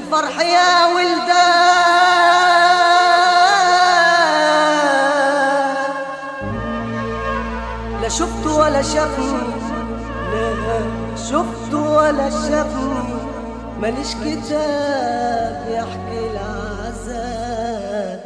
الفرح يا ولدان لا شفت ولا شافني لا شفت ولا شافني ماليش كتاب يحكي العذاب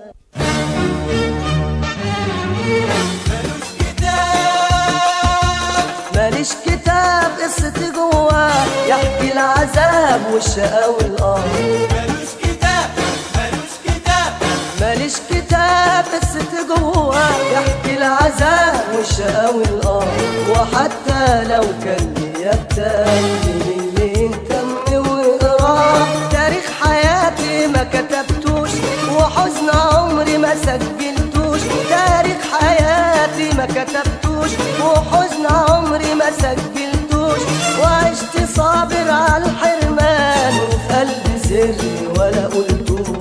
ماليش كتاب قصتي جواه يحكي العذاب والشقا والقهر ملوش كتاب ملوش كتاب ماليش كتاب قصتي جواه يحكي العذاب والشقا والقهر وحتى لو كان ليا كتاب من اللي انتم وقراه تاريخ حياتي ما كتبتوش وحزن عمري ما سجلتوش تاريخ حياتي ما كتبتوش وحزن عمري ما سجلتوش وعشت صابر على الحرمان وفي قلبي سري ولا قلتوش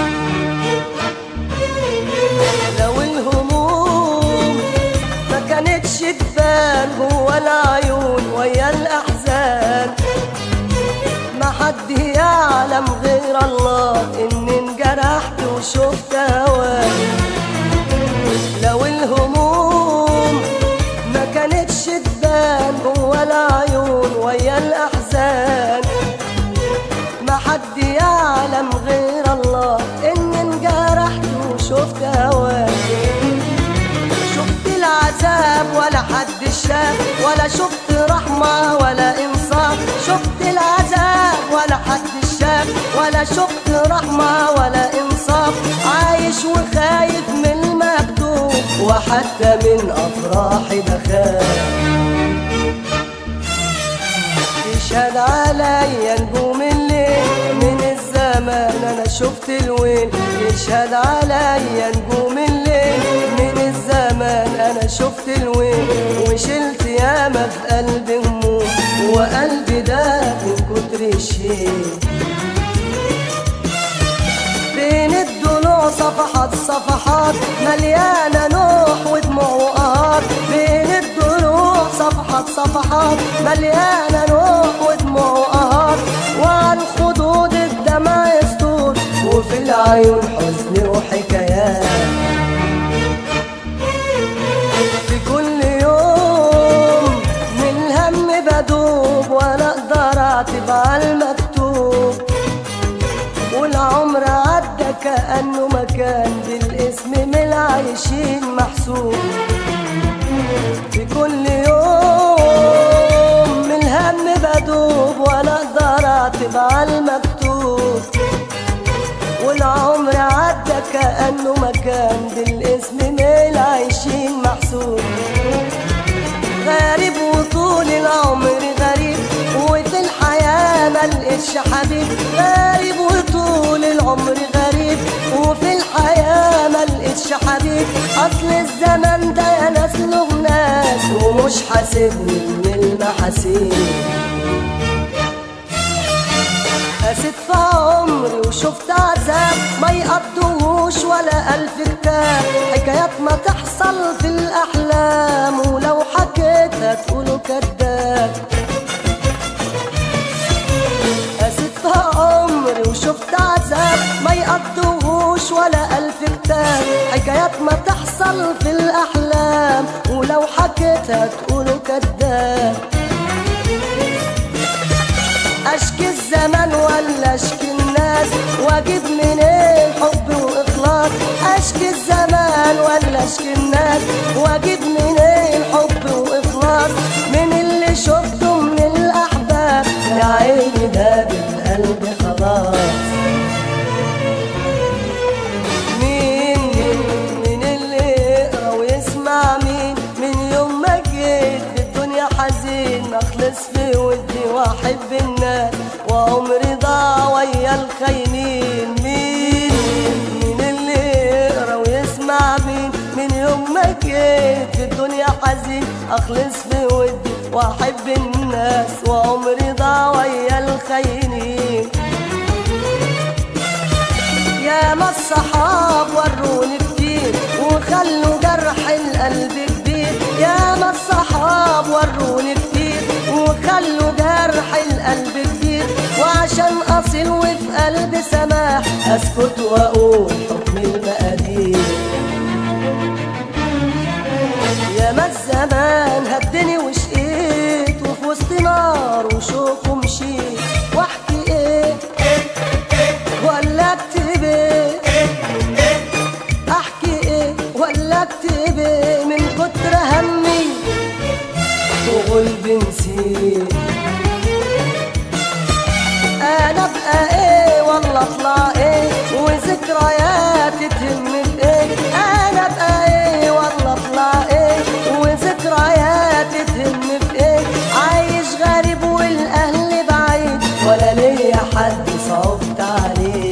لو الهموم ما كانتش تبان جوا العيون ويا الاحزان ما حد يعلم غير الله اني انجرحت وشفت هواك لو الهموم ما كانتش تبان جوا العيون ويا الاحزان ما حد يعلم غير الله اني انجرحت وشفت هواك شفت العذاب ولا حد شاف ولا شفت رحمة ولا إنصاف شفت العذاب ولا حد شاف ولا شفت رحمة ولا إنصاف عايش وخايف من المكتوب وحتى من أفراحي بخاف يشهد عليا نجوم الليل من الزمان انا شفت الويل يشهد عليا نجوم الليل من الزمان انا شفت الويل وشلت ياما في قلبي هموم وقلبي ده من كتر الشيل بين الضلوع صفحات صفحات مليانة نوح ودموع وقهار بين الضلوع صفحات صفحات مليانة نوح ودموع وقهار وعلى الخدود الدمع يسطور وفي العيون حزن وحكايات في كل يوم من الهم بدوب ولا اقدر اعتب على المكتوب والعمر عدى كأنه مكان بالاسم من العايشين محسوب في كل يوم من الهم بدوب ولا اقدر اعتب على المكتوب والعمر عدى كأنه مكان بالاسم من العايشين محسوب غريب وطول العمر غريب وفي الحياة ملقتش حبيب غريب وطول العمر غريب وفي الحياة ملقتش حبيب أصل الزمن ده يا ناس له ناس ومش حاسبني من المحاسيب قست في عمري وشفت عذاب ما يقضوش ولا ألف كتاب حكايات ما تحصل في الأحلام ولو حكيتها تقولوا كداب قست في عمري وشفت عذاب ما يقضوش ولا ألف كتاب حكايات ما تحصل في الأحلام ولو حكيتها تقولوا كداب اشكي الزمن ولا اشكي الناس واجيب منين حب واخلاص اشكي الزمان ولا اشكي الناس واجيب منين حب واخلاص من اللي شفته من الاحباب يا عيني ده بالقلب خلاص مين مين مين اللي يقرا ويسمع مين من يوم ما جيت في الدنيا حزين اخلص في ودي واحب الناس وعمري ضاع ويا الخاينين مين مين اللي يقرا ويسمع مين من يوم ما جيت في الدنيا حزين اخلص في ودي واحب الناس وعمري ضاع ويا الخاينين يا ما الصحاب وروني كتير وخلوا جرح القلب كبير يا ما الصحاب وروني كتير وخلوا جرح القلب كبير وعشان عشان اصيل وفي قلبي سماح اسكت واقول حكم المقادير يا ما الزمان هدني وشقيت وفي وسط نار وشوك ومشيت واحكي ايه ولا اكتب ايه احكي ايه ولا اكتب ايه من كتر همي وقلبي نسيت انا ابقى ايه والله اطلع ايه وذكرياتي تهم بايه انا ابقى ايه والله اطلع ايه وذكرياتي تهم بايه عايش غريب والاهل بعيد ولا ليا حد صوت عليه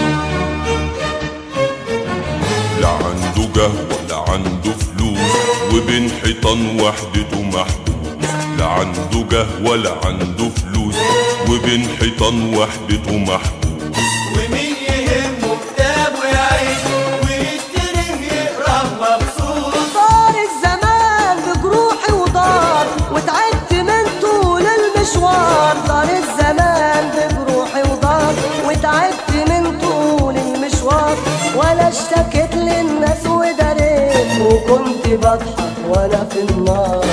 لا عنده جه ولا عنده فلوس وبين حيطان وحدته محبوس لا عنده جه ولا عنده فلوس وبين حيطان وحدته محبوس ومين يهمه كتابه يعيش ويشتريه يقرا مبسوط طار الزمان بجروحي ودار وتعبت من طول المشوار طار الزمان بجروحي ودار وتعبت من طول المشوار ولا اشتكيت للناس وداريت وكنت بضحك وانا في النار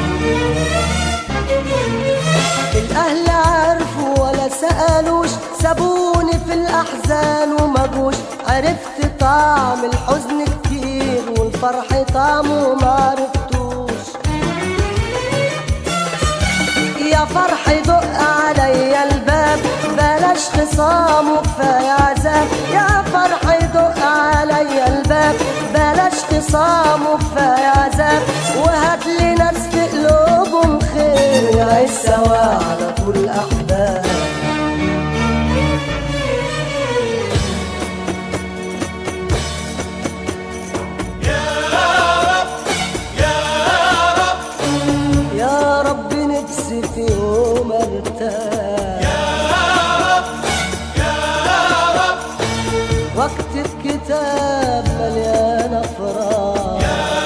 الاهل عرفوا ولا سالوش سابوني في الاحزان وما جوش عرفت طعم الحزن كتير والفرح طعمه ما عرفتوش يا فرح دق عليا الباب بلاش خصام وكفايه عذاب يا فرح دق عليا الباب بلاش خصام وكفايه عذاب وهات لي ناس في قلوبهم خير ونعيش سوا على طول احباب يا رب نفسي في يوم ارتاح واكتب كتاب مليان افراح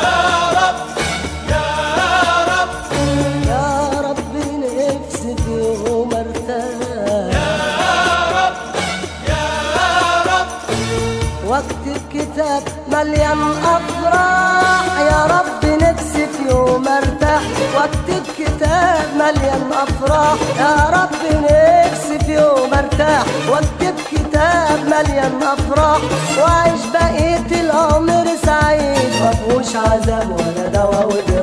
يا رب نفسي في يوم ارتاح واكتب كتاب مليان افراح يا رب نفسي في يوم ارتاح واكتب كتاب مليان افراح يا رب نفسي في يوم ارتاح واكتب كتاب مليان افراح واعيش بقية العمر سعيد مفهوش عذاب ولا دوا وجراح